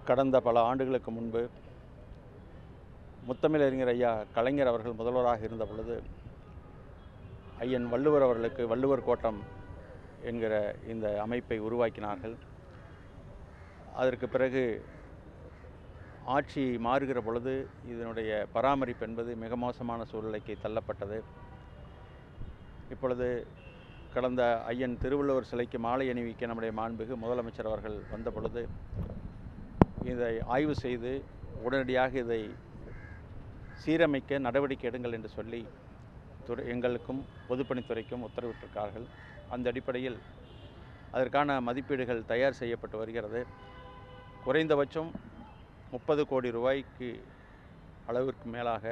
கடந்த பல ஆண்டுகளுக்கு முன்பு முத்தமிழறிஞர் ஐயா கலைஞர் அவர்கள் முதல்வராக இருந்த பொழுது ஐயன் வள்ளுவர் அவர்களுக்கு வள்ளுவர் கோட்டம் என்கிற இந்த அமைப்பை உருவாக்கினார்கள் அதற்கு பிறகு ஆட்சி மாறுகிற பொழுது இதனுடைய பராமரிப்பு என்பது மிக மோசமான சூழ்நிலைக்கு தள்ளப்பட்டது இப்பொழுது கடந்த ஐயன் திருவள்ளுவர் சிலைக்கு மாலை அணிவிக்க நம்முடைய மாண்புகு முதலமைச்சர் அவர்கள் வந்த பொழுது இதை ஆய்வு செய்து உடனடியாக இதை சீரமைக்க நடவடிக்கை எடுங்கள் என்று சொல்லி துறை எங்களுக்கும் பொதுப்பணித்துறைக்கும் உத்தரவிட்டிருக்கார்கள் அந்த அடிப்படையில் அதற்கான மதிப்பீடுகள் தயார் செய்யப்பட்டு வருகிறது குறைந்தபட்சம் முப்பது கோடி ரூபாய்க்கு அளவிற்கு மேலாக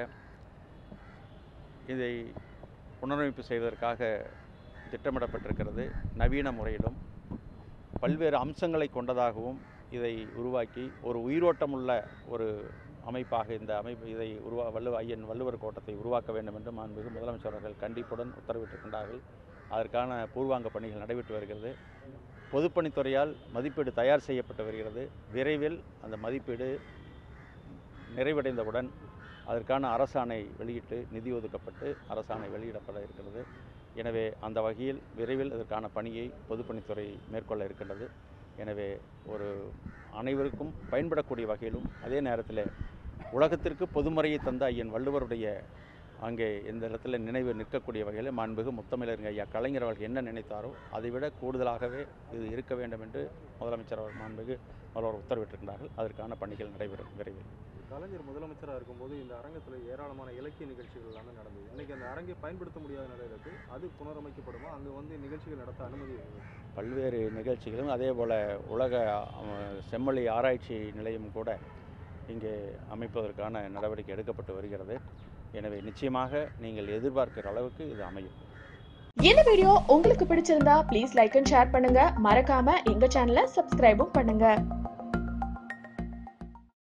இதை புனரமைப்பு செய்வதற்காக திட்டமிடப்பட்டிருக்கிறது நவீன முறையிலும் பல்வேறு அம்சங்களை கொண்டதாகவும் இதை உருவாக்கி ஒரு உயிரோட்டமுள்ள ஒரு அமைப்பாக இந்த அமைப்பு இதை உருவா வள்ளுவ ஐயன் வள்ளுவர் கோட்டத்தை உருவாக்க வேண்டும் என்று மாண்புமிகு முதலமைச்சர் அவர்கள் கண்டிப்புடன் உத்தரவிட்டிருக்கின்றார்கள் அதற்கான பூர்வாங்க பணிகள் நடைபெற்று வருகிறது பொதுப்பணித்துறையால் மதிப்பீடு தயார் செய்யப்பட்டு வருகிறது விரைவில் அந்த மதிப்பீடு நிறைவடைந்தவுடன் அதற்கான அரசாணை வெளியிட்டு நிதி ஒதுக்கப்பட்டு அரசாணை வெளியிடப்பட இருக்கிறது எனவே அந்த வகையில் விரைவில் இதற்கான பணியை பொதுப்பணித்துறை மேற்கொள்ள இருக்கின்றது எனவே ஒரு அனைவருக்கும் பயன்படக்கூடிய வகையிலும் அதே நேரத்தில் உலகத்திற்கு பொதுமறையை தந்த ஐயன் வள்ளுவருடைய அங்கே இந்த இடத்துல நினைவு நிற்கக்கூடிய வகையில் மாண்புகு முத்தமிழருங்க ஐயா கலைஞர் அவர்கள் என்ன நினைத்தாரோ அதைவிட கூடுதலாகவே இது இருக்க வேண்டும் என்று முதலமைச்சர் அவர் மாண்புகு முதல்வர் உத்தரவிட்டிருக்கிறார்கள் அதற்கான பணிகள் நடைபெறும் விரைவில் கலைஞர் முதலமைச்சராக இருக்கும்போது இந்த அரங்கத்தில் ஏராளமான இலக்கிய நிகழ்ச்சிகள் எல்லாமே நடந்தது இன்னைக்கு அந்த அரங்கை பயன்படுத்த முடியாத நிலையில் இருக்கு அது புனரமைக்கப்படுமா அங்கே வந்து நிகழ்ச்சிகள் நடத்த அனுமதி பல்வேறு நிகழ்ச்சிகளும் அதே போல் உலக அஹ், செம்மொழி ஆராய்ச்சி நிலையம் கூட இங்கே அமைப்பதற்கான நடவடிக்கை எடுக்கப்பட்டு வருகிறது எனவே நிச்சயமாக நீங்கள் எதிர்பார்க்கிற அளவுக்கு இது அமையும் இந்த வீடியோ உங்களுக்கு பிடிச்சிருந்தா ப்ளீஸ் லைக் அண்ட் ஷேர் பண்ணுங்க மறக்காம எங்க சேனலை சப்ஸ்கிரைபும் பண்ணுங்க